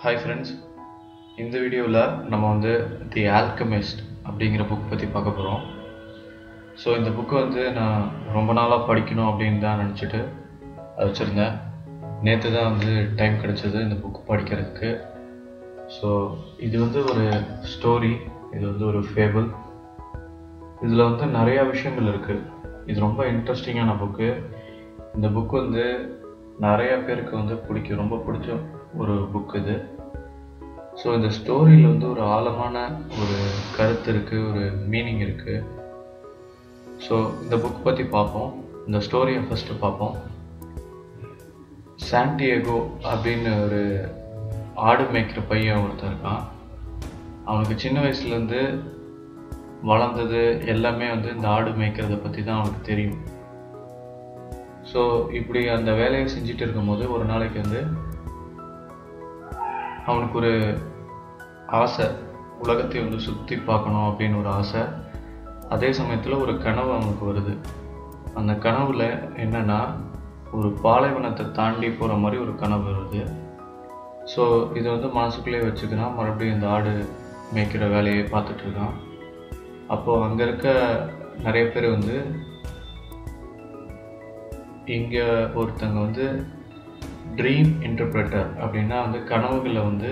hi friends இந்த வீடியோவில் நம்ம வந்து தி ஆல்கமிஸ்ட் அப்படிங்கிற புக் பற்றி பார்க்க போகிறோம் ஸோ இந்த புக்கு வந்து நான் ரொம்ப நாளாக படிக்கணும் அப்படின்னு தான் நினச்சிட்டு அதை வச்சுருந்தேன் நேற்று தான் வந்து டைம் கிடச்சிது இந்த புக் படிக்கிறதுக்கு ஸோ இது வந்து ஒரு ஸ்டோரி இது வந்து ஒரு ஃபேபிள் இதில் வந்து நிறையா விஷயங்கள் இருக்குது இது ரொம்ப இன்ட்ரெஸ்டிங்கான புக்கு இந்த புக் வந்து நிறைய பேருக்கு வந்து பிடிக்கும் ரொம்ப பிடிச்ச ஒரு புக் இது ஸோ இந்த ஸ்டோரியில் வந்து ஒரு ஆழமான ஒரு கருத்து இருக்குது ஒரு மீனிங் இருக்குது ஸோ இந்த புக் பற்றி பார்ப்போம் இந்த ஸ்டோரியை ஃபஸ்ட்டு பார்ப்போம் சாண்டியகோ அப்படின்னு ஒரு ஆடு மேய்க்கிற பையன் ஒருத்தன் இருக்கான் அவனுக்கு சின்ன வயசுலேருந்து வளர்ந்தது எல்லாமே வந்து இந்த ஆடு மேய்க்கிறத பற்றி தான் அவனுக்கு தெரியும் ஸோ இப்படி அந்த வேலையை செஞ்சுட்டு இருக்கும்போது ஒரு நாளைக்கு வந்து அவனுக்கு ஒரு ஆசை உலகத்தை வந்து சுற்றி பார்க்கணும் அப்படின்னு ஒரு ஆசை அதே சமயத்தில் ஒரு கனவு அவனுக்கு வருது அந்த கனவுல என்னன்னா ஒரு பாலைவனத்தை தாண்டி போகிற மாதிரி ஒரு கனவு வருது ஸோ இதை வந்து மனசுக்குள்ளேயே வச்சுக்கிறான் மறுபடியும் இந்த ஆடு மேய்க்கிற வேலையை பார்த்துட்டு இருக்கான் அப்போது அங்கே இருக்க நிறைய பேர் வந்து இங்கே ஒருத்தங்க வந்து ட்ரீம் இன்டர்பிரட்டர் அப்படின்னா வந்து கனவுகளில் வந்து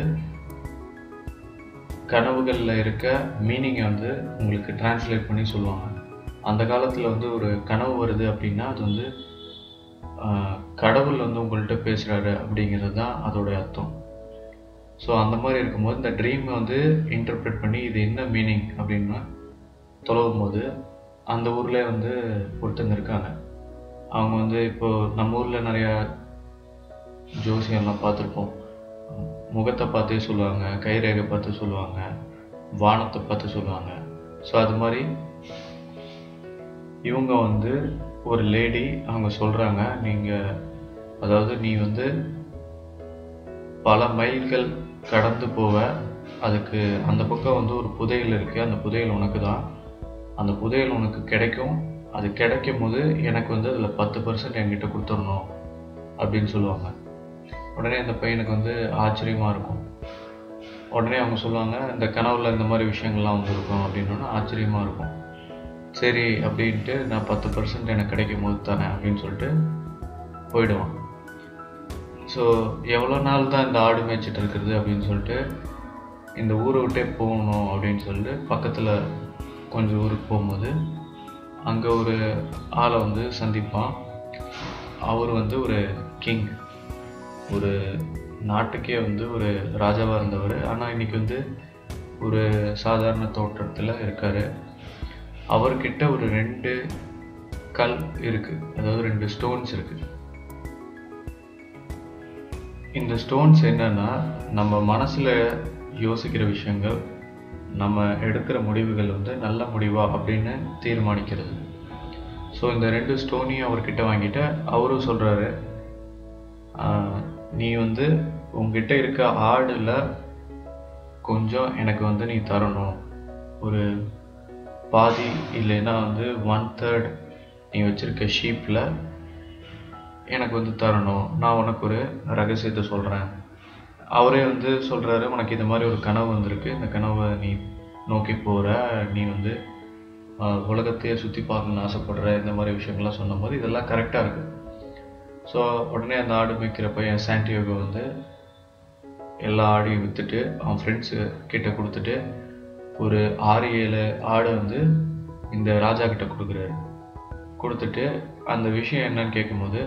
கனவுகளில் இருக்க மீனிங்கை வந்து உங்களுக்கு டிரான்ஸ்லேட் பண்ணி சொல்லுவாங்க அந்த காலத்தில் வந்து ஒரு கனவு வருது அப்படின்னா அது வந்து ஆஹ், கடவுள் வந்து உங்கள்கிட்ட பேசுகிறாரு அப்படிங்கிறது தான் அதோடைய அர்த்தம் ஸோ அந்த மாதிரி இருக்கும்போது இந்த ட்ரீமை வந்து இன்டர்பிரேட் பண்ணி இது என்ன மீனிங் அப்படின்னு தொலைவும் போது அந்த ஊரில் வந்து ஒருத்தங்க இருக்காங்க அவங்க வந்து இப்போ நம்ம ஊரில் நிறையா ஜோசியம்லாம் பார்த்துருப்போம் முகத்தை பார்த்தே சொல்லுவாங்க கைரேகை பார்த்து சொல்லுவாங்க வானத்தை பார்த்து சொல்லுவாங்க ஸோ அது மாதிரி இவங்க வந்து ஒரு லேடி அவங்க சொல்கிறாங்க நீங்கள் அதாவது நீ வந்து பல மைல்கள் கடந்து போவ அதுக்கு அந்த பக்கம் வந்து ஒரு புதையல் இருக்குது அந்த புதையல் உனக்கு தான் அந்த புதையல் உனக்கு கிடைக்கும் அது கிடைக்கும் போது எனக்கு வந்து அதில் பத்து பர்சன்ட் என்கிட்ட கொடுத்துடணும் அப்படின்னு சொல்லுவாங்க உடனே அந்த பையனுக்கு வந்து ஆச்சரியமாக இருக்கும் உடனே அவங்க சொல்லுவாங்க இந்த கனவுல இந்த மாதிரி விஷயங்கள்லாம் வந்துருக்கும் அப்படின்னோன்னா ஆச்சரியமாக இருக்கும் சரி அப்படின்ட்டு நான் பத்து பர்சன்ட் எனக்கு கிடைக்கும் போது தானே அப்படின்னு சொல்லிட்டு போயிடுவான் ஸோ எவ்வளோ நாள் தான் இந்த ஆடு மேய்ச்சிட்டு இருக்கிறது அப்படின்னு சொல்லிட்டு இந்த ஊரை விட்டே போகணும் அப்படின்னு சொல்லிட்டு பக்கத்தில் கொஞ்சம் ஊருக்கு போகும்போது அங்கே ஒரு ஆளை வந்து சந்திப்பான் அவர் வந்து ஒரு கிங் ஒரு நாட்டுக்கே வந்து ஒரு ராஜாவாக இருந்தவர் ஆனால் இன்னைக்கு வந்து ஒரு சாதாரண தோற்றத்தில் இருக்கார் அவர்கிட்ட ஒரு ரெண்டு கல் இருக்குது அதாவது ரெண்டு ஸ்டோன்ஸ் இருக்குது இந்த ஸ்டோன்ஸ் என்னன்னா நம்ம மனசில் யோசிக்கிற விஷயங்கள் நம்ம எடுக்கிற முடிவுகள் வந்து நல்ல முடிவா அப்படின்னு தீர்மானிக்கிறது ஸோ இந்த ரெண்டு ஸ்டோனையும் அவர்கிட்ட வாங்கிட்டு அவரும் சொல்கிறாரு நீ வந்து உங்ககிட்ட இருக்க ஆடில் கொஞ்சம் எனக்கு வந்து நீ தரணும் ஒரு பாதி இல்லைன்னா வந்து ஒன் தேர்ட் நீ வச்சிருக்க ஷீப்பில் எனக்கு வந்து தரணும் நான் உனக்கு ஒரு ரகசியத்தை சொல்கிறேன் அவரே வந்து சொல்கிறாரு உனக்கு இந்த மாதிரி ஒரு கனவு வந்திருக்கு இந்த கனவை நீ நோக்கி போகிற நீ வந்து ஆஹ், உலகத்தையே சுற்றி பார்க்கணும்னு ஆசைப்படுற இந்த மாதிரி விஷயங்கள்லாம் சொன்னபோது இதெல்லாம் கரெக்டாக இருக்குது ஸோ உடனே அந்த ஆடு மேய்க்கிற பையன் சாண்டியோகோ வந்து எல்லா ஆடையும் விற்றுட்டு அவன் ஃப்ரெண்ட்ஸு கிட்ட கொடுத்துட்டு ஒரு ஆறு ஏழு ஆடை வந்து இந்த ராஜா கிட்ட கொடுக்குறாரு கொடுத்துட்டு அந்த விஷயம் என்னன்னு கேட்கும்போது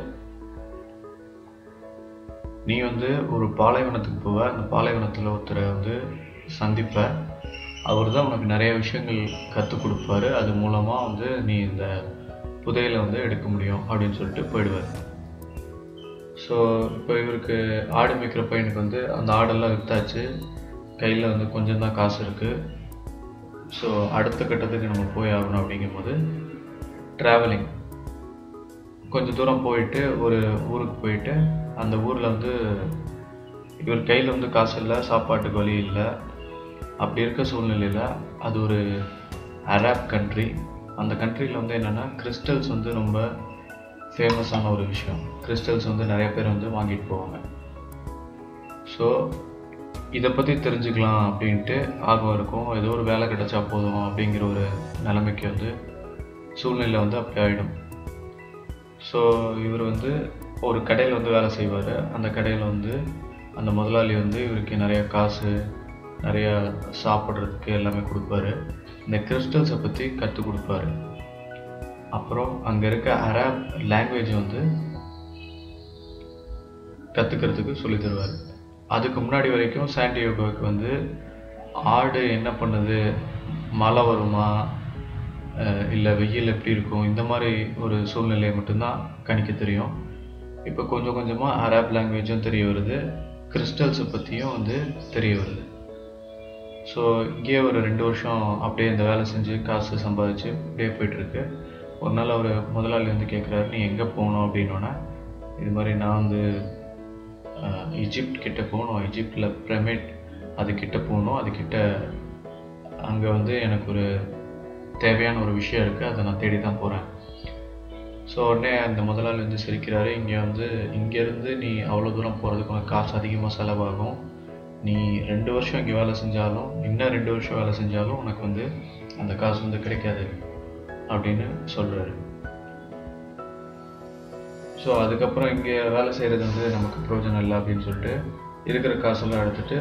நீ வந்து ஒரு பாலைவனத்துக்கு போவ அந்த பாலைவனத்தில் ஒருத்தரை வந்து சந்திப்ப அவர் தான் உனக்கு நிறைய விஷயங்கள் கற்றுக் கொடுப்பாரு அது மூலமாக வந்து நீ இந்த புதையலை வந்து எடுக்க முடியும் அப்படின்னு சொல்லிட்டு போயிடுவார் ஸோ இப்போ இவருக்கு ஆடு மேய்க்கிற பையனுக்கு வந்து அந்த ஆடெல்லாம் விற்றாச்சு கையில் வந்து கொஞ்சம் தான் காசு இருக்குது ஸோ அடுத்த கட்டத்துக்கு நம்ம போய் ஆகணும் அப்படிங்கும்போது ட்ராவலிங் கொஞ்சம் தூரம் போயிட்டு ஒரு ஊருக்கு போயிட்டு அந்த ஊரில் வந்து இவர் கையில் வந்து காசு இல்லை சாப்பாட்டுக்கு வழி இல்லை அப்படி இருக்க சூழ்நிலையில் அது ஒரு அரேப் கண்ட்ரி அந்த கண்ட்ரியில் வந்து என்னென்னா கிறிஸ்டல்ஸ் வந்து ரொம்ப ஃபேமஸான ஒரு விஷயம் கிறிஸ்டல்ஸ் வந்து நிறைய பேர் வந்து வாங்கிட்டு போவாங்க ஸோ இதை பற்றி தெரிஞ்சுக்கலாம் அப்படின்ட்டு ஆர்வம் இருக்கும் ஏதோ ஒரு வேலை கிடைச்சா போதும் அப்படிங்கிற ஒரு நிலைமைக்கு வந்து சூழ்நிலை வந்து அப்படி ஆகிடும் ஸோ இவர் வந்து ஒரு கடையில் வந்து வேலை செய்வார் அந்த கடையில் வந்து அந்த முதலாளி வந்து இவருக்கு நிறைய காசு நிறைய சாப்பிட்றதுக்கு எல்லாமே கொடுப்பாரு இந்த கிறிஸ்டல்ஸை பற்றி கற்றுக் கொடுப்பாரு அப்புறம் அங்கே இருக்க அரேப் லாங்குவேஜ் வந்து கற்றுக்கிறதுக்கு சொல்லி தருவார் அதுக்கு முன்னாடி வரைக்கும் சாண்டியோகோவுக்கு வந்து ஆடு என்ன பண்ணுது மழை வருமா இல்லை வெயில் எப்படி இருக்கும் இந்த மாதிரி ஒரு சூழ்நிலையை மட்டும்தான் கணிக்க தெரியும் இப்போ கொஞ்சம் கொஞ்சமாக அரேப் லாங்குவேஜும் தெரிய வருது கிறிஸ்டல்ஸை பற்றியும் வந்து தெரிய வருது ஸோ இங்கேயே ஒரு ரெண்டு வருஷம் அப்படியே இந்த வேலை செஞ்சு காசு சம்பாதிச்சு அப்படியே போயிட்டுருக்கு ஒரு நாள் அவர் முதலாளி வந்து கேட்குறாரு நீ எங்கே போகணும் அப்படின்னோடனே இது மாதிரி நான் வந்து இஜிப்ட் கிட்ட போகணும் இஜிப்டில் பிரமிட் அது கிட்ட போகணும் அது கிட்ட அங்கே வந்து எனக்கு ஒரு தேவையான ஒரு விஷயம் இருக்குது அதை நான் தேடி தான் போகிறேன் ஸோ உடனே அந்த முதலாளி வந்து சிரிக்கிறாரு இங்கே வந்து இங்கேருந்து நீ அவ்வளோ தூரம் போகிறதுக்கு உனக்கு காசு அதிகமாக செலவாகும் நீ ரெண்டு வருஷம் இங்கே வேலை செஞ்சாலும் இன்னும் ரெண்டு வருஷம் வேலை செஞ்சாலும் உனக்கு வந்து அந்த காசு வந்து கிடைக்காது அப்படின்னு சொல்கிறாரு ஸோ அதுக்கப்புறம் இங்கே வேலை செய்கிறது வந்து நமக்கு பிரயோஜனம் இல்லை அப்படின்னு சொல்லிட்டு இருக்கிற காசெல்லாம் எடுத்துட்டு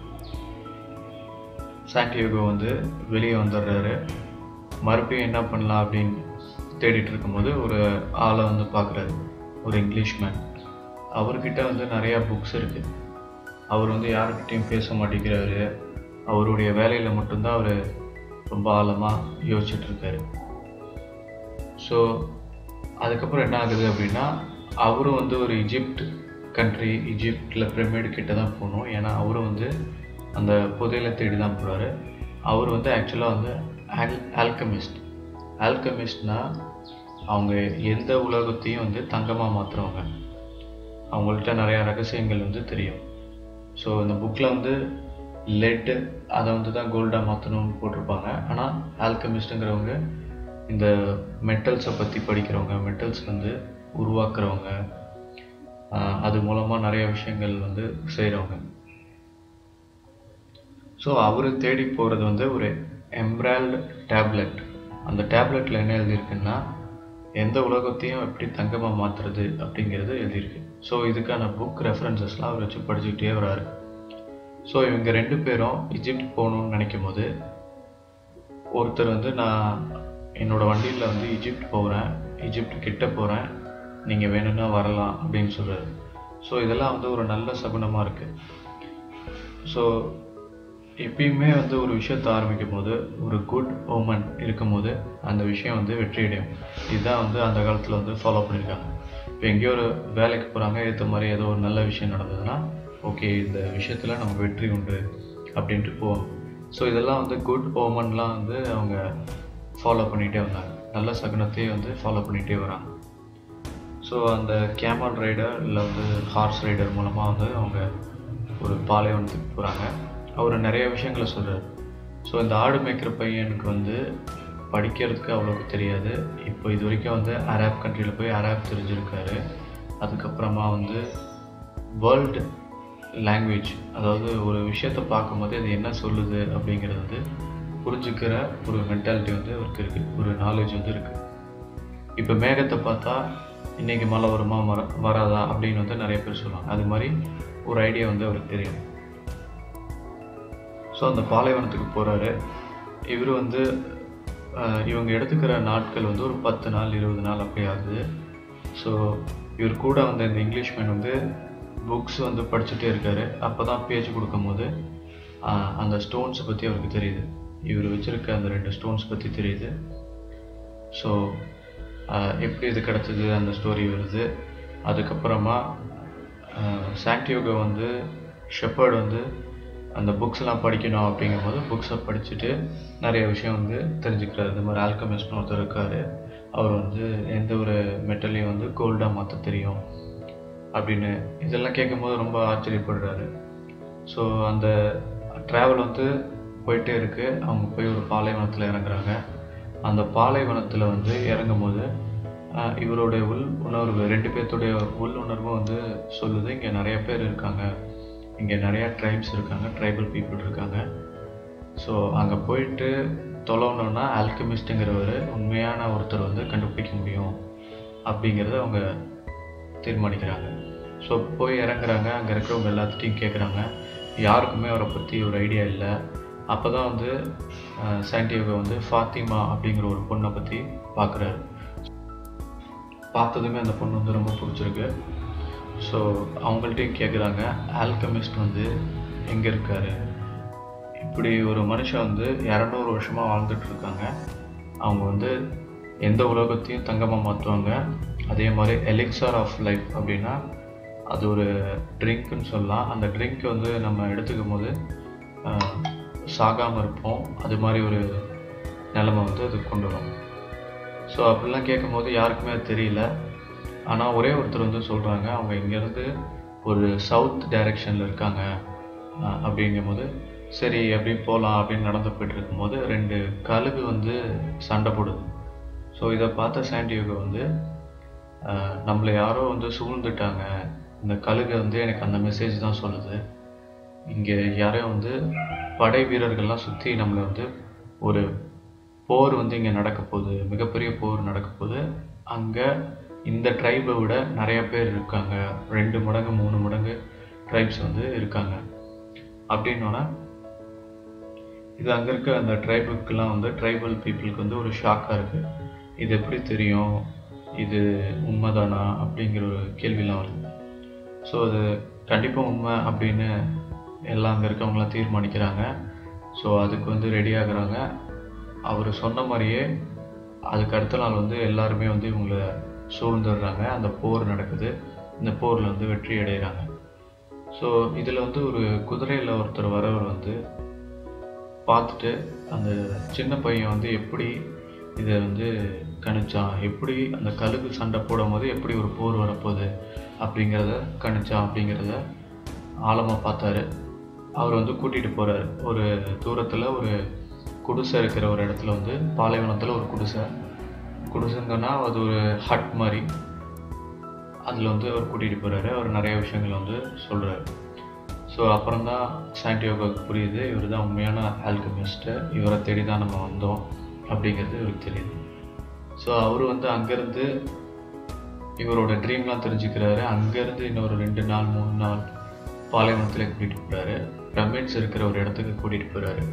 சாண்டியோகோ வந்து வெளியே வந்துடுறாரு மறுபடியும் என்ன பண்ணலாம் அப்படின்னு தேடிட்டு இருக்கும்போது ஒரு ஆளை வந்து பார்க்குறாரு ஒரு இங்கிலீஷ் மேன் அவர்கிட்ட வந்து நிறையா புக்ஸ் இருக்குது அவர் வந்து யாருக்கிட்டையும் பேச மாட்டேங்கிறாரு அவருடைய வேலையில் மட்டும்தான் அவர் ரொம்ப ஆழமாக யோசிச்சுட்ருக்காரு ஸோ அதுக்கப்புறம் என்ன ஆகுது அப்படின்னா அவரும் வந்து ஒரு இஜிப்ட் கண்ட்ரி இஜிப்டில் பிரமிடு கிட்ட தான் போகணும் ஏன்னா அவரும் வந்து அந்த புதையில தேடி தான் போகிறாரு அவர் வந்து ஆக்சுவலாக வந்து ஆல் ஆல்கமிஸ்ட் ஆல்கமிஸ்ட்னால் அவங்க எந்த உலகத்தையும் வந்து தங்கமாக மாற்றுறவங்க அவங்கள்ட்ட நிறையா ரகசியங்கள் வந்து தெரியும் ஸோ இந்த புக்கில் வந்து லெட்டு அதை வந்து தான் கோல்டாக மாற்றணும்னு போட்டிருப்பாங்க ஆனால் ஆல்கமிஸ்ட்டுங்கிறவங்க இந்த மெட்டல்ஸை பற்றி படிக்கிறவங்க மெட்டல்ஸ் வந்து உருவாக்குறவங்க அது மூலமாக நிறைய விஷயங்கள் வந்து செய்கிறவங்க ஸோ அவர் தேடி போகிறது வந்து ஒரு எம்ப்ராய்டு டேப்லெட் அந்த டேப்லெட்டில் என்ன எழுதியிருக்குன்னா எந்த உலகத்தையும் எப்படி தங்கமாக மாற்றுறது அப்படிங்கிறது எழுதியிருக்கு ஸோ இதுக்கான புக் ரெஃபரன்சஸ்லாம் அவர் வச்சு படிச்சுக்கிட்டே வராரு ஸோ இவங்க ரெண்டு பேரும் இஜிப்ட் போகணுன்னு நினைக்கும் போது ஒருத்தர் வந்து நான் என்னோடய வண்டியில் வந்து இஜிப்ட் போகிறேன் இஜிப்ட் கிட்ட போகிறேன் நீங்கள் வேணும்னா வரலாம் அப்படின்னு சொல்கிறாரு ஸோ இதெல்லாம் வந்து ஒரு நல்ல சகுனமாக இருக்குது ஸோ எப்பயுமே வந்து ஒரு விஷயத்தை ஆரம்பிக்கும் போது ஒரு குட் ஓமன் இருக்கும்போது அந்த விஷயம் வந்து வெற்றியடையும் இதுதான் வந்து அந்த காலத்தில் வந்து ஃபாலோ பண்ணியிருக்காங்க இப்போ எங்கேயோ ஒரு வேலைக்கு போகிறாங்க ஏற்ற மாதிரி ஏதோ ஒரு நல்ல விஷயம் நடந்ததுன்னா ஓகே இந்த விஷயத்தில் நமக்கு வெற்றி உண்டு அப்படின்ட்டு போவோம் ஸோ இதெல்லாம் வந்து குட் ஓமன்லாம் வந்து அவங்க ஃபாலோ பண்ணிகிட்டே வந்தாங்க நல்ல சகுனத்தையே வந்து ஃபாலோ பண்ணிகிட்டே வராங்க ஸோ அந்த கேமல் ரைடர் இல்லை வந்து ஹார்ஸ் ரைடர் மூலமாக வந்து அவங்க ஒரு பாலைவனத்துக்கு போகிறாங்க அவர் நிறைய விஷயங்களை சொல்கிறார் ஸோ இந்த ஆடு மேய்க்கிற பையனுக்கு வந்து படிக்கிறதுக்கு அவ்வளோக்கு தெரியாது இப்போ இது வரைக்கும் வந்து அரேப் கண்ட்ரியில் போய் அரேப் தெரிஞ்சிருக்காரு அதுக்கப்புறமா வந்து வேர்ல்டு லாங்குவேஜ் அதாவது ஒரு விஷயத்தை பார்க்கும்போது அது என்ன சொல்லுது அப்படிங்கிறது வந்து புரிஞ்சுக்கிற ஒரு மென்டாலிட்டி வந்து அவருக்கு இருக்குது ஒரு நாலேஜ் வந்து இருக்குது இப்போ மேகத்தை பார்த்தா இன்றைக்கி மழை வருமா மர வராதா அப்படின்னு வந்து நிறைய பேர் சொல்லுவாங்க அது மாதிரி ஒரு ஐடியா வந்து அவருக்கு தெரியும் ஸோ அந்த பாலைவனத்துக்கு போகிறாரு இவர் வந்து இவங்க எடுத்துக்கிற நாட்கள் வந்து ஒரு பத்து நாள் இருபது நாள் அப்படி ஆகுது ஸோ இவர் கூட வந்த இந்த இங்கிலீஷ் மேன் வந்து புக்ஸ் வந்து படிச்சுட்டே இருக்காரு அப்போ தான் பேஜ் கொடுக்கும்போது அந்த ஸ்டோன்ஸை பற்றி அவருக்கு தெரியுது இவர் வச்சுருக்க அந்த ரெண்டு ஸ்டோன்ஸ் பற்றி தெரியுது ஸோ எப்படி இது கிடச்சிது அந்த ஸ்டோரி வருது அதுக்கப்புறமா சாண்டியோகோ வந்து ஷெப்பர்டு வந்து அந்த புக்ஸ்லாம் படிக்கணும் அப்படிங்கும்போது புக்ஸை படிச்சுட்டு நிறைய விஷயம் வந்து தெரிஞ்சுக்கிறாரு இந்த மாதிரி ஆல்கமிஸ்ட்னு ஒருத்தர் இருக்கார் அவர் வந்து எந்த ஒரு மெட்டலையும் வந்து கோல்டாக மாற்ற தெரியும் அப்படின்னு இதெல்லாம் கேட்கும்போது ரொம்ப ஆச்சரியப்படுறாரு ஸோ அந்த ட்ராவல் வந்து போயிட்டே இருக்குது அவங்க போய் ஒரு பாலைவனத்தில் இறங்குறாங்க அந்த பாலைவனத்தில் வந்து இறங்கும் போது இவருடைய உள் உணர்வு ரெண்டு பேர்த்துடைய உள் உணர்வும் வந்து சொல்லுது இங்கே நிறைய பேர் இருக்காங்க இங்கே நிறையா ட்ரைப்ஸ் இருக்காங்க ட்ரைபல் பீப்புள் இருக்காங்க ஸோ அங்கே போயிட்டு தொலைவணுன்னா ஆல்கமிஸ்ட்டுங்கிறவர் உண்மையான ஒருத்தர் வந்து கண்டுபிடிக்க முடியும் அப்படிங்கிறத அவங்க தீர்மானிக்கிறாங்க ஸோ போய் இறங்குறாங்க அங்கே இருக்கிறவங்க எல்லாத்துட்டையும் கேட்குறாங்க யாருக்குமே அவரை பற்றி ஒரு ஐடியா இல்லை அப்போ தான் வந்து சாண்டியோகோ வந்து ஃபாத்திமா அப்படிங்கிற ஒரு பொண்ணை பற்றி பார்க்குறாரு பார்த்ததுமே அந்த பொண்ணு வந்து ரொம்ப பிடிச்சிருக்கு ஸோ அவங்கள்ட்டையும் கேட்குறாங்க ஆல்கமிஸ்ட் வந்து எங்கே இருக்காரு இப்படி ஒரு மனுஷன் வந்து இரநூறு வருஷமாக வாழ்ந்துட்டு இருக்காங்க அவங்க வந்து எந்த உலகத்தையும் தங்கமாக மாற்றுவாங்க அதே மாதிரி எலிக்சார் ஆஃப் லைஃப் அப்படின்னா அது ஒரு ட்ரிங்க்னு சொல்லலாம் அந்த ட்ரிங்க் வந்து நம்ம எடுத்துக்கும் போது சாகாமல் இருப்போம் அது மாதிரி ஒரு நிலமை வந்து அது கொண்டு வரும் ஸோ அப்படிலாம் கேட்கும்போது யாருக்குமே அது தெரியல ஆனால் ஒரே ஒருத்தர் வந்து சொல்கிறாங்க அவங்க இங்கேருந்து ஒரு சவுத் டைரெக்ஷனில் இருக்காங்க அஹ் அப்படிங்கும்போது சரி எப்படி போகலாம் அப்படின்னு நடந்து போயிட்டு இருக்கும்போது ரெண்டு கழுகு வந்து சண்டை போடுது ஸோ இதை பார்த்த சாண்டியோகோ வந்து அஹ் நம்மளை யாரோ வந்து சூழ்ந்துட்டாங்க இந்த கழுகு வந்து எனக்கு அந்த மெசேஜ் தான் சொல்லுது இங்கே யாரையும் வந்து படை வீரர்கள்லாம் சுற்றி நம்மளை வந்து ஒரு போர் வந்து இங்கே நடக்க போகுது மிகப்பெரிய போர் நடக்க போகுது அங்கே இந்த ட்ரைபை விட நிறைய பேர் இருக்காங்க ரெண்டு மடங்கு மூணு மடங்கு ட்ரைப்ஸ் வந்து இருக்காங்க அப்படின்னோன்னா இது அங்கே இருக்க அந்த ட்ரைபுக்கெல்லாம் வந்து ட்ரைபல் பீப்புளுக்கு வந்து ஒரு ஷாக்காக இருக்குது இது எப்படி தெரியும் இது உண்மைதானா அப்படிங்கிற ஒரு கேள்விலாம் வருது ஸோ அது கண்டிப்பாக உண்மை அப்படின்னு எல்லாம் அங்கே இருக்கவங்களாம் தீர்மானிக்கிறாங்க ஸோ அதுக்கு வந்து ரெடி ஆகுறாங்க அவர் சொன்ன மாதிரியே அதுக்கு அடுத்த நாள் வந்து எல்லாருமே வந்து இவங்கள சூழ்ந்துடுறாங்க அந்த போர் நடக்குது இந்த போரில் வந்து வெற்றி அடைகிறாங்க ஸோ இதில் வந்து ஒரு குதிரையில் ஒருத்தர் வரவர் வந்து பார்த்துட்டு அந்த சின்ன பையன் வந்து எப்படி இதை வந்து கணிச்சான் எப்படி அந்த கழுகு சண்டை போடும் போது எப்படி ஒரு போர் வரப்போகுது அப்படிங்கிறத கணிச்சான் அப்படிங்கிறத ஆழமாக பார்த்தாரு அவர் வந்து கூட்டிகிட்டு போகிறாரு ஒரு தூரத்தில் ஒரு குடிசை இருக்கிற ஒரு இடத்துல வந்து பாலைவனத்தில் ஒரு குடிசை குடிசைங்கன்னா அது ஒரு ஹட் மாதிரி அதில் வந்து அவர் கூட்டிகிட்டு போகிறாரு அவர் நிறைய விஷயங்கள் வந்து சொல்கிறாரு ஸோ அப்புறம் தான் சாண்டியோகாவுக்கு புரியுது இவர் தான் உண்மையான ஆல்கமிஸ்ட்டு இவரை தேடி தான் நம்ம வந்தோம் அப்படிங்கிறது இவருக்கு தெரியுது ஸோ அவர் வந்து அங்கேருந்து இவரோட ட்ரீம்லாம் தெரிஞ்சுக்கிறாரு அங்கேருந்து இன்னொரு ரெண்டு நாள் மூணு நாள் பாலைவனத்தில் கூட்டிகிட்டு போகிறாரு பிரமிட்ஸ் இருக்கிற ஒரு இடத்துக்கு கூட்டிகிட்டு போகிறாரு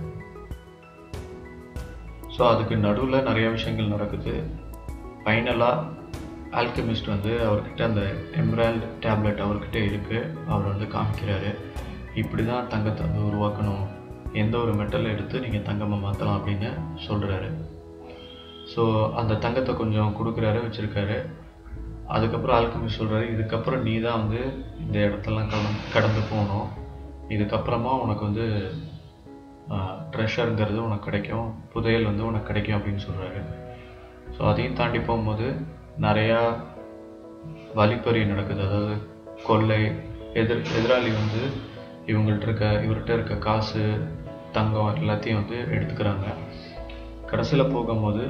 ஸோ அதுக்கு நடுவில் நிறைய விஷயங்கள் நடக்குது ஃபைனலாக ஆல்கமிஸ்ட் வந்து அவர்கிட்ட அந்த எம்ரால்டு டேப்லெட் அவர்கிட்ட இருக்குது அவர் வந்து காமிக்கிறாரு இப்படி தான் தங்கத்தை வந்து உருவாக்கணும் எந்த ஒரு மெட்டலை எடுத்து நீங்கள் தங்கமாக மாற்றலாம் அப்படின்னு சொல்கிறாரு ஸோ அந்த தங்கத்தை கொஞ்சம் கொடுக்குறாரு வச்சுருக்காரு அதுக்கப்புறம் ஆல்கமிஸ்ட் சொல்கிறாரு இதுக்கப்புறம் நீ தான் வந்து இந்த இடத்தெல்லாம் கடந்து கடந்து போகணும் இதுக்கப்புறமா உனக்கு வந்து ட்ரெஷருங்கிறது உனக்கு கிடைக்கும் புதையல் வந்து உனக்கு கிடைக்கும் அப்படின்னு சொல்கிறாரு ஸோ அதையும் தாண்டி போகும்போது நிறையா வழிப்பறி நடக்குது அதாவது கொள்ளை எதிர் எதிராளி வந்து இவங்கள்ட்ட இருக்க இவர்கிட்ட இருக்க காசு தங்கம் எல்லாத்தையும் வந்து எடுத்துக்கிறாங்க கடைசியில் போகும்போது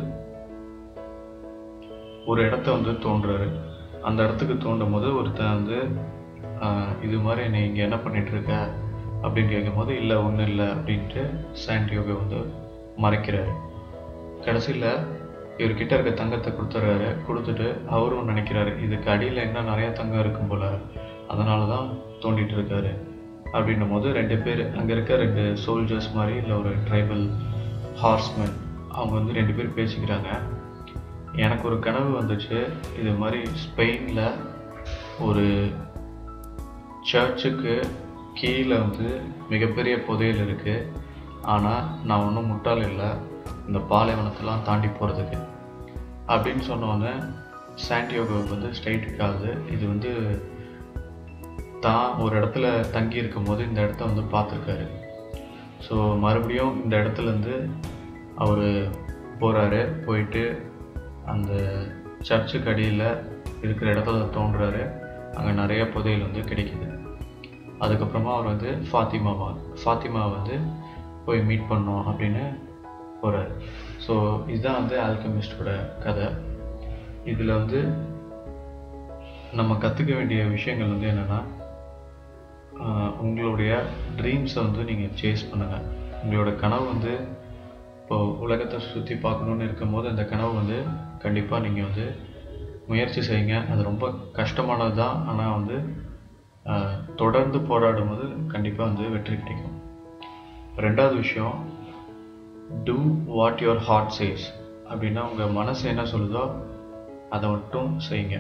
ஒரு இடத்த வந்து தோன்றாரு அந்த இடத்துக்கு தோண்டும் போது ஒருத்தன் வந்து ஆஹ், இது மாதிரி நீ இங்கே என்ன பண்ணிட்டு இருக்க அப்படின்னு கேட்கும்போது இல்லை ஒன்றும் இல்லை அப்படின்ட்டு சாண்டியோகை வந்து மறைக்கிறாரு கடைசியில் இவர்கிட்ட இருக்க தங்கத்தை கொடுத்துட்றாரு கொடுத்துட்டு அவரும் நினைக்கிறாரு இதுக்கு அடியில் இன்னும் நிறைய தங்கம் இருக்கும் போல அதனால தான் தோண்டிட்டு இருக்காரு அப்படின்னும் போது ரெண்டு பேர் அங்கே இருக்க ரெண்டு சோல்ஜர்ஸ் மாதிரி இல்லை ஒரு ட்ரைபல் ஹார்ஸ்மேன் அவங்க வந்து ரெண்டு பேர் பேசிக்கிறாங்க எனக்கு ஒரு கனவு வந்துச்சு இது மாதிரி ஸ்பெயினில் ஒரு சர்ச்சுக்கு கீழே வந்து மிகப்பெரிய புதையல் இருக்குது ஆனால் நான் ஒன்றும் முட்டாள் இல்லை இந்த பாலைவனத்தெல்லாம் தாண்டி போகிறதுக்கு அப்படின்னு சொன்னோன்னே சாண்டியோகோவுக்கு வந்து ஸ்ட்ரைட்டுக்கு ஆகுது இது வந்து தான் ஒரு இடத்துல தங்கி இருக்கும்போது இந்த இடத்த வந்து பார்த்துருக்காரு ஸோ மறுபடியும் இந்த இடத்துலேருந்து அவர் போகிறாரு போயிட்டு அந்த சர்ச்சுக்கு அடியில் இருக்கிற இடத்துல தோன்றுறாரு அங்கே நிறைய புதையல் வந்து கிடைக்குது அதுக்கப்புறமா அவர் வந்து ஃபாத்திமாவா ஃபாத்திமா வந்து போய் மீட் பண்ணோம் அப்படின்னு போகிறாரு ஸோ இதுதான் வந்து ஆல்கமிஸ்டோட கதை இதில் வந்து நம்ம கற்றுக்க வேண்டிய விஷயங்கள் வந்து என்னென்னா உங்களுடைய ட்ரீம்ஸை வந்து நீங்கள் சேஸ் பண்ணுங்கள் உங்களோட கனவு வந்து இப்போ உலகத்தை சுற்றி பார்க்கணுன்னு இருக்கும்போது அந்த கனவு வந்து கண்டிப்பாக நீங்கள் வந்து முயற்சி செய்யுங்க அது ரொம்ப கஷ்டமானது தான் ஆனால் வந்து ஆஹ், தொடர்ந்து போராடும் போது கண்டிப்பாக வந்து வெற்றி கிடைக்கும் ரெண்டாவது விஷயம் do what your heart says அப்படின்னா உங்கள் மனசு என்ன சொல்லுதோ அதை மட்டும் செய்யுங்க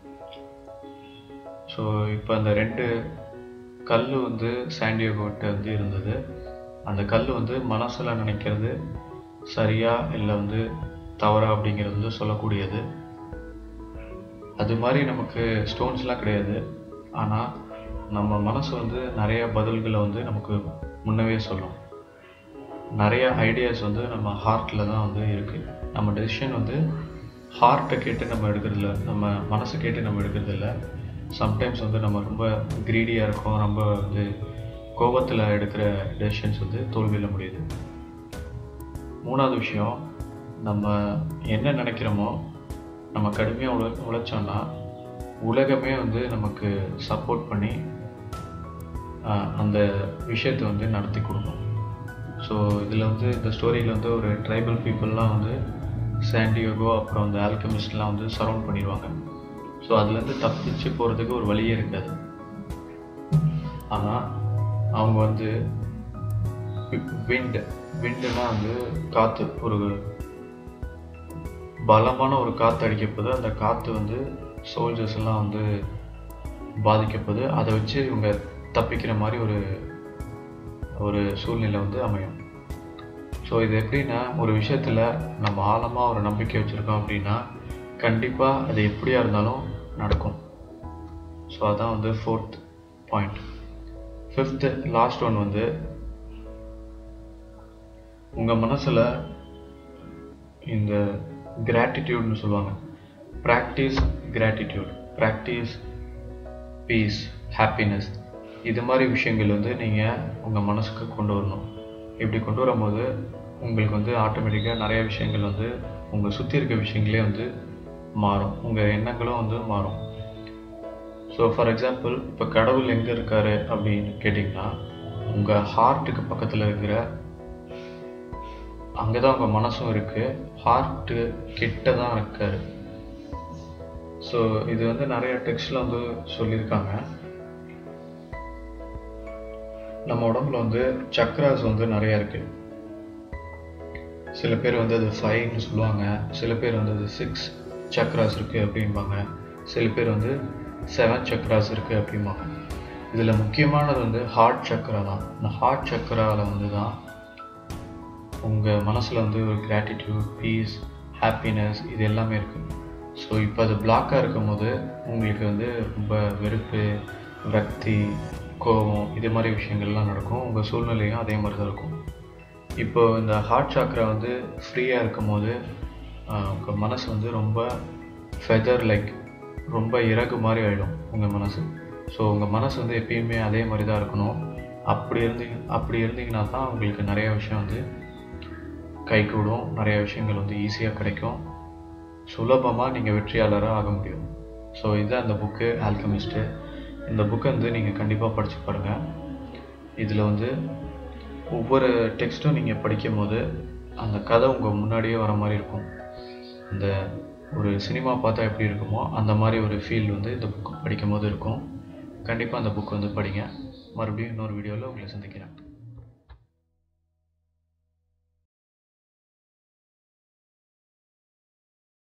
ஸோ இப்போ அந்த ரெண்டு கல் வந்து சாண்டியோகிட்ட வந்து இருந்தது அந்த கல் வந்து மனசில் நினைக்கிறது சரியா இல்லை வந்து தவறா அப்படிங்கிறது வந்து சொல்லக்கூடியது அது மாதிரி நமக்கு ஸ்டோன்ஸ்லாம் கிடையாது ஆனால் நம்ம மனசு வந்து நிறைய பதில்களை வந்து நமக்கு முன்னவே சொல்லும் நிறைய ஐடியாஸ் வந்து நம்ம ஹார்ட்டில் தான் வந்து இருக்குது நம்ம டெசிஷன் வந்து ஹார்ட்டை கேட்டு நம்ம எடுக்கிறதில்ல நம்ம மனசை கேட்டு நம்ம எடுக்கிறதில்ல சம்டைம்ஸ் வந்து நம்ம ரொம்ப க்ரீடியாக இருக்கோம் ரொம்ப வந்து கோபத்தில் எடுக்கிற டெசிஷன்ஸ் வந்து தோல்வியில் முடியுது மூணாவது விஷயம் நம்ம என்ன நினைக்கிறோமோ நம்ம கடுமையாக உழ உழைச்சோன்னா உலகமே வந்து நமக்கு சப்போர்ட் பண்ணி ஆஹ், அந்த விஷயத்தை வந்து நடத்தி கொடுக்கும் ஸோ இதில் வந்து இந்த ஸ்டோரியில் வந்து ஒரு ட்ரைபல் பீப்புளெலாம் வந்து சாண்டியோகோ அப்புறம் அந்த ஆல்கமிஸ்ட்லாம் வந்து சரவுண்ட் பண்ணிடுவாங்க ஸோ அதுலேருந்து தப்பிச்சு போகிறதுக்கு ஒரு வழியே இருக்காது ஆனால் அவங்க வந்து விண்டு விண்டுனா வந்து காற்று ஒரு பலமான ஒரு காற்று அடிக்கப்போது அந்த காற்று வந்து சோல்ஜர்ஸ் எல்லாம் வந்து பாதிக்கப்போது அதை வச்சு இவங்க தப்பிக்கிற மாதிரி ஒரு ஒரு சூழ்நிலை வந்து அமையும் ஸோ இது எப்படின்னா ஒரு விஷயத்தில் நம்ம ஆழமாக ஒரு நம்பிக்கை வச்சுருக்கோம் அப்படின்னா கண்டிப்பாக அது எப்படியா இருந்தாலும் நடக்கும் ஸோ அதான் வந்து fourth point fifth last one வந்து உங்கள் மனசில் இந்த கிராட்டிடியூட்னு சொல்லுவாங்க practice gratitude practice peace happiness இது மாதிரி விஷயங்கள் வந்து நீங்கள் உங்கள் மனசுக்கு கொண்டு வரணும் இப்படி கொண்டு வரும்போது உங்களுக்கு வந்து ஆட்டோமேட்டிக்காக நிறைய விஷயங்கள் வந்து உங்கள் சுற்றி இருக்க விஷயங்களே வந்து மாறும் உங்கள் எண்ணங்களும் வந்து மாறும் ஸோ ஃபார் எக்ஸாம்பிள் இப்போ கடவுள் எங்கே இருக்காரு அப்படின்னு கேட்டிங்கன்னா உங்கள் ஹார்ட்டுக்கு பக்கத்தில் இருக்கிற அங்கே தான் உங்கள் மனசும் இருக்குது ஹார்ட்டு கிட்ட தான் இருக்காரு ஸோ இது வந்து நிறைய டெக்ஸ்டில் வந்து சொல்லியிருக்காங்க நம்ம உடம்புல வந்து சக்ராஸ் வந்து நிறைய இருக்கு சில பேர் வந்து அது ஃபைவ்னு சொல்லுவாங்க சில பேர் வந்து அது சிக்ஸ் சக்ராஸ் இருக்கு அப்படிம்பாங்க சில பேர் வந்து செவன் சக்ராஸ் இருக்கு அப்படிம்பாங்க இதில் முக்கியமானது வந்து ஹார்ட் சக்ரா தான் இந்த ஹார்ட் சக்ராவில் வந்து தான் உங்கள் மனசில் வந்து ஒரு கிராட்டிடியூட் பீஸ் ஹாப்பினஸ் இது எல்லாமே இருக்குது ஸோ இப்போ அது பிளாக்காக இருக்கும்போது உங்களுக்கு வந்து ரொம்ப வெறுப்பு விரக்தி கோபம் இது மாதிரி விஷயங்கள்லாம் நடக்கும் உங்கள் சூழ்நிலையும் அதே மாதிரி தான் இருக்கும் இப்போ இந்த ஹார்ட் சாக்ரா வந்து ஃப்ரீயாக இருக்கும்போது உங்கள் மனசு வந்து ரொம்ப ஃபெதர் லைக் ரொம்ப இறகு மாதிரி ஆகிடும் உங்கள் மனசு ஸோ உங்கள் மனசு வந்து எப்பயுமே அதே மாதிரி தான் இருக்கணும் அப்படி இருந்தீங்க அப்படி இருந்தீங்கன்னா தான் உங்களுக்கு நிறைய விஷயம் வந்து கை கூடும் நிறைய விஷயங்கள் வந்து ஈஸியாக கிடைக்கும் சுலபமாக நீங்கள் வெற்றியாளராக ஆக முடியும் ஸோ இதுதான் இந்த புக்கு ஆல்கமிஸ்ட்டு இந்த புக்கை வந்து நீங்கள் கண்டிப்பாக படித்து பாருங்கள் இதில் வந்து ஒவ்வொரு டெக்ஸ்ட்டும் நீங்கள் படிக்கும் போது அந்த கதை உங்கள் முன்னாடியே வர மாதிரி இருக்கும் அந்த ஒரு சினிமா பார்த்தா எப்படி இருக்குமோ அந்த மாதிரி ஒரு ஃபீல் வந்து இந்த புக் படிக்கும் போது இருக்கும் கண்டிப்பாக அந்த புக் வந்து படிங்க மறுபடியும் இன்னொரு வீடியோவில் உங்களை சந்திக்கிறேன்